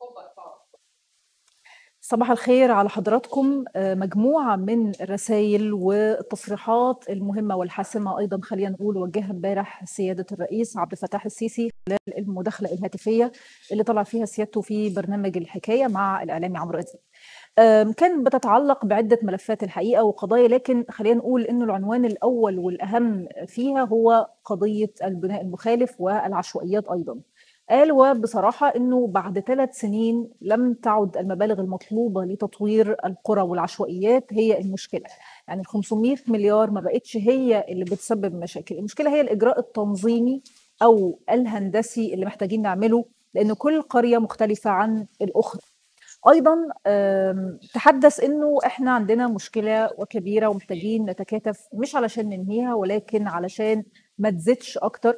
صباح الخير على حضراتكم مجموعة من الرسائل والتصريحات المهمة والحاسمة أيضا خلينا نقول وجهها امبارح سيادة الرئيس عبد الفتاح السيسي خلال المداخلة الهاتفية اللي طلع فيها سيادته في برنامج الحكاية مع الإعلامي عمرو أديب كانت بتتعلق بعدة ملفات الحقيقة وقضايا لكن خلينا نقول أنه العنوان الأول والأهم فيها هو قضية البناء المخالف والعشوائيات أيضا قال وبصراحة أنه بعد ثلاث سنين لم تعد المبالغ المطلوبة لتطوير القرى والعشوائيات هي المشكلة يعني ال 500 مليار ما بقتش هي اللي بتسبب مشاكل المشكلة هي الإجراء التنظيمي أو الهندسي اللي محتاجين نعمله لأن كل قرية مختلفة عن الأخرى ايضا تحدث انه احنا عندنا مشكله وكبيره ومحتاجين نتكاتف مش علشان ننهيها ولكن علشان ما تزيدش اكتر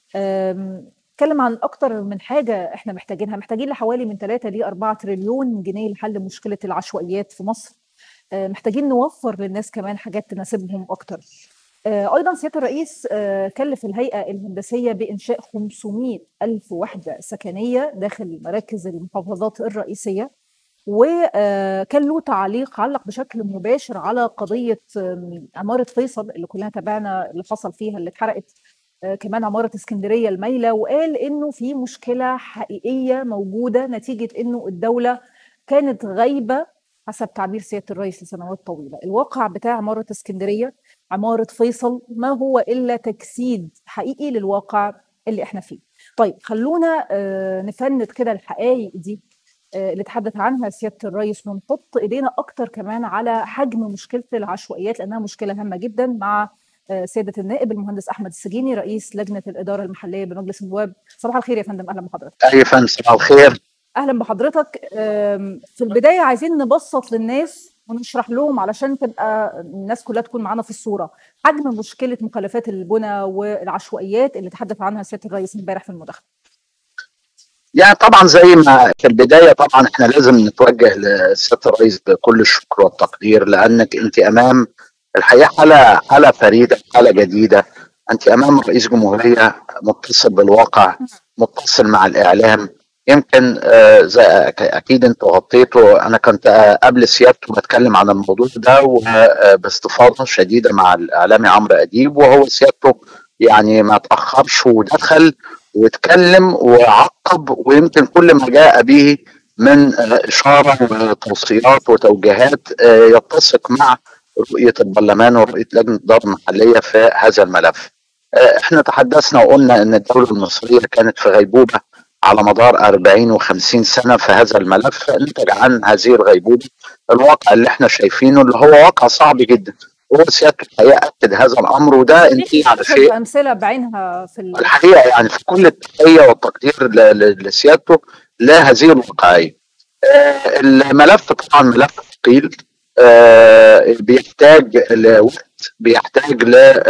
اتكلم عن اكتر من حاجه احنا محتاجينها محتاجين لحوالي من 3 ل 4 تريليون جنيه لحل مشكله العشوائيات في مصر محتاجين نوفر للناس كمان حاجات تناسبهم اكتر ايضا سياده الرئيس كلف الهيئه الهندسيه بانشاء 500 الف وحده سكنيه داخل مراكز المحافظات الرئيسيه وكان له تعليق علق بشكل مباشر على قضيه عماره فيصل اللي كلنا تابعنا اللي حصل فيها اللي اتحرقت كمان عماره اسكندريه المايله وقال انه في مشكله حقيقيه موجوده نتيجه انه الدوله كانت غايبه حسب تعبير سياده الرئيس لسنوات طويله الواقع بتاع عماره اسكندريه عماره فيصل ما هو الا تجسيد حقيقي للواقع اللي احنا فيه طيب خلونا نفند كده الحقائق دي اللي تحدث عنها سياده الرئيس ونحط ايدينا اكتر كمان على حجم مشكله العشوائيات لانها مشكله هامه جدا مع سياده النائب المهندس احمد السجيني رئيس لجنه الاداره المحليه بمجلس النواب صباح الخير يا فندم اهلا بحضرتك اهلا يا فندم صباح الخير اهلا بحضرتك في البدايه عايزين نبسط للناس ونشرح لهم علشان تبقى الناس كلها تكون معانا في الصوره حجم مشكله مخالفات البنى والعشوائيات اللي تحدث عنها سياده الرئيس امبارح في المداخله يعني طبعا زي ما في البدايه طبعا احنا لازم نتوجه لسياده الرئيس بكل الشكر والتقدير لانك انت امام الحقيقه حاله حاله فريده حاله جديده انت امام رئيس جمهوريه متصل بالواقع متصل مع الاعلام يمكن زي اكيد انت غطيته انا كنت قبل سيادته بتكلم عن الموضوع ده وباستفاضه شديده مع الاعلامي عمرو اديب وهو سيادته يعني ما تاخرش ودخل واتكلم وعقب ويمكن كل ما جاء به من اشاره وتوصيات وتوجيهات يتسق مع رؤيه البرلمان ورؤيه لجنه الاداره المحليه في هذا الملف. احنا تحدثنا وقلنا ان الدوله المصريه كانت في غيبوبه على مدار 40 و50 سنه في هذا الملف نتج عن هذه الغيبوبه الواقع اللي احنا شايفينه اللي هو واقع صعب جدا هو سيادته الحقيقه اكد هذا الامر وده انت على شيء امثله بعينها في الحقيقه يعني في كل التحيه والتقدير لسيادته لهذه الواقعيه. آه الملف طبعا ملف ثقيل آه بيحتاج لوقت بيحتاج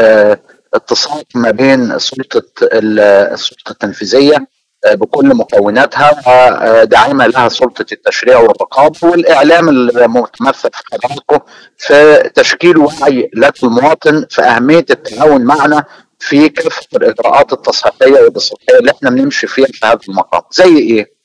لاتصال ما بين سلطه السلطه التنفيذيه بكل مكوناتها وداعمه لها سلطه التشريع والرقابه والاعلام المتمثل في حضراتكم في تشكيل وعي لدى المواطن في اهميه التعاون معنا في كافه الاجراءات التصحيحيه والتصحيحيه اللي احنا بنمشي فيها في هذا المقام زي ايه؟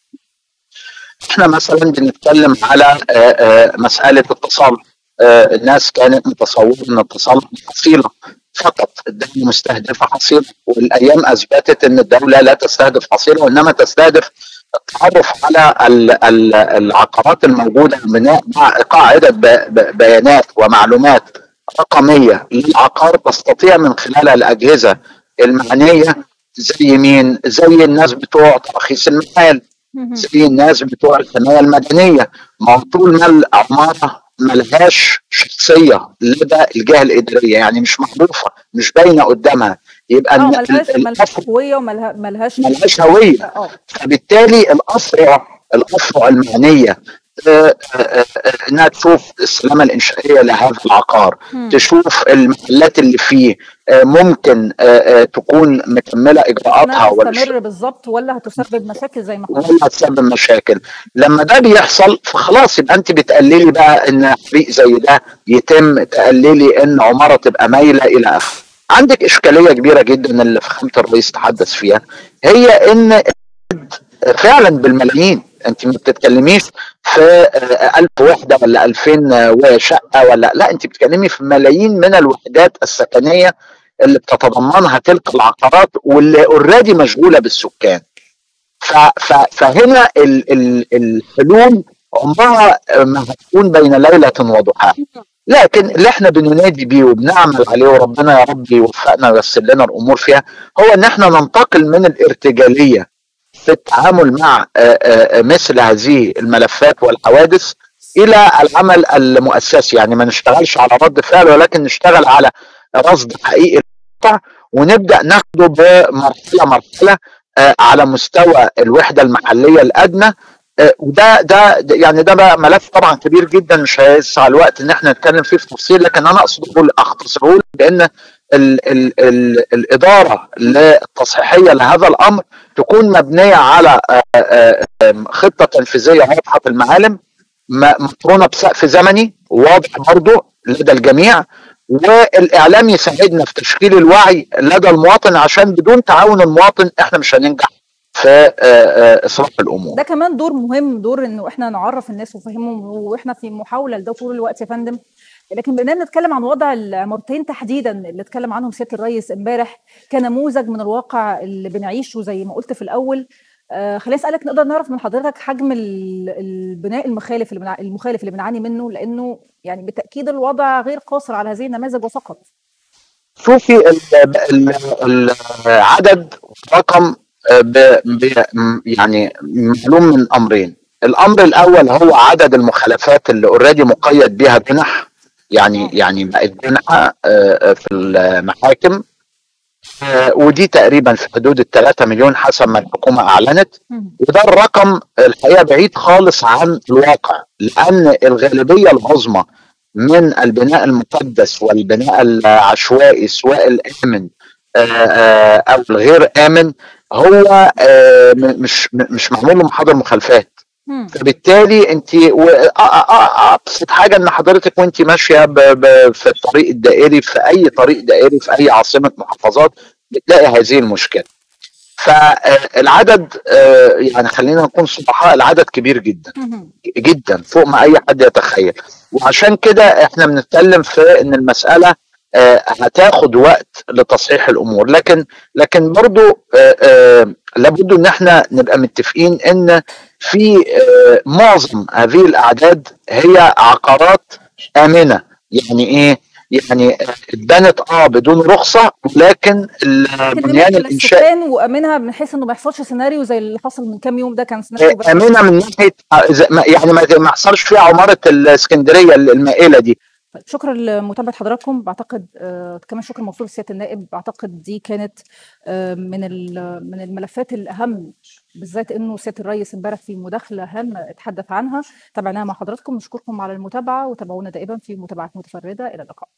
احنا مثلا بنتكلم على مساله التصالح الناس كانت متصوره ان التصالح حصيله فقط الدولة مستهدفة حصيلة والأيام أثبتت أن الدولة لا تستهدف حصيلة وإنما تستهدف التعرف على العقارات الموجودة بناء مع قاعدة بيانات ومعلومات رقمية للعقار تستطيع من خلالها الأجهزة المعنية زي مين؟ زي الناس بتوع ترخيص المحال زي الناس بتوع الحماية المدنية ما طول ما العمارة ملهاش شخصيه لدى الجهه الاداريه يعني مش معروفه مش باينه قدامها يبقى اه ملهاش ملهاش هويه وملهاش ملهاش هويه اه فبالتالي الاسرع الاسرع المعنيه انها تشوف السلامه الانشائيه لهذا العقار مم. تشوف المحلات اللي فيه ممكن تكون مكمله اجراءاتها انها تستمر بالظبط ولا هتسبب مشاكل زي ما قلت ولا تسبب مشاكل لما ده بيحصل فخلاص يبقى انت بتقللي بقى ان فريق زي ده يتم تقللي ان عماره تبقى مايله الى اخره عندك اشكاليه كبيره جدا اللي فخامه الرئيس تحدث فيها هي ان فعلا بالملايين انت ما بتتكلميش في آه، 1000 وحده ولا 2000 شقه ولا لا انت بتتكلمي في ملايين من الوحدات السكنيه اللي بتتضمنها تلك العقارات واللي اوريدي مشغوله بالسكان ف- ف- فهنا ال- ال- الحلول عمرها ما هتكون بين ليله وضحاها لكن اللي احنا بننادي بيه وبنعمل عليه وربنا يا رب يوفقنا وييسر لنا الامور فيها هو ان احنا ننتقل من الارتجاليه في التعامل مع آه، آه، مثل هذه الملفات والحوادث الى العمل المؤسسي يعني ما نشتغلش على رد فعل ولكن نشتغل على رصد حقيقي للواقع ونبدا ناخده بمرحله مرحله آه، على مستوى الوحده المحليه الادنى آه، وده ده ده- يعني ده بقى ملف طبعا كبير جدا مش هيسع الوقت ان احنا نتكلم فيه في تفصيل لكن انا اقصد اقول اختصره لك بان ال ال ال الاداره التصحيحيه لهذا الامر تكون مبنيه على آه، آه، آه، خطه تنفيذيه واضحه المعالم م- مقرونه بسقف زمني واضح برضه لدى الجميع والاعلام يساعدنا في تشكيل الوعي لدى المواطن عشان بدون تعاون المواطن احنا مش هننجح في آه، آه، اصلاح الامور ده كمان دور مهم دور انه احنا نعرف الناس ونفهمهم واحنا في محاوله لده طول الوقت يا فندم لكن بما إننا نتكلم عن وضع العمارتين تحديدا اللي اتكلم عنهم سياده الرئيس امبارح كنموذج من الواقع اللي بنعيشه زي ما قلت في الاول آه خليني اسالك نقدر نعرف من حضرتك حجم ال- البناء المخالف اللي بنع... المخالف اللي بنعاني منه لانه يعني بالتاكيد الوضع غير قاصر على هذه النماذج وفقط شوفي ال- ال- العدد رقم آه، ب- ب- م- يعني معلوم من امرين الامر الاول هو عدد المخالفات اللي اوريدي مقيد بها جنح يعني يعني بقت جنحه آه، في المحاكم آه، ودي تقريبا في حدود ال 3 مليون حسب ما الحكومه اعلنت مم. وده الرقم الحقيقه بعيد خالص عن الواقع لان الغالبيه العظمى من البناء المقدس والبناء العشوائي سواء الامن آه، آه، او الغير امن هو آه، م- مش م- مش معمول له محاضر مخالفات مم. فبالتالي انت و- آه، آه، آه، ابسط حاجه ان حضرتك وانت ماشيه ب- ب- في الطريق الدائري في اي طريق دائري في اي عاصمه محافظات بتلاقي هذه المشكله فالعدد يعني خلينا نكون صبحاء العدد كبير جدا مم. جدا فوق ما اي حد يتخيل وعشان كده احنا بنتكلم في ان المساله آه، هتاخد وقت لتصحيح الامور لكن لكن برضو آه، آه، لابد ان احنا نبقى متفقين ان في آه، معظم هذه الاعداد هي عقارات امنه يعني ايه يعني آه، اتبنت اه بدون رخصه ولكن البنيان الانشائي السكان وامنها من حيث انه ما يحصلش سيناريو زي اللي حصل من كام يوم ده كان سيناريو بس- امنه من ناحيه يعني ما ما يحصلش فيها عماره الاسكندريه المائله دي طيب، شكرا لمتابعه حضراتكم بعتقد آه كمان شكر موصول لسياده النائب بعتقد دي كانت آه من ال- من الملفات الاهم بالذات انه سياده الرئيس امبارح في مداخله هامه اتحدث عنها تابعناها مع حضراتكم نشكركم على المتابعه وتابعونا دائما في متابعات متفرده الى اللقاء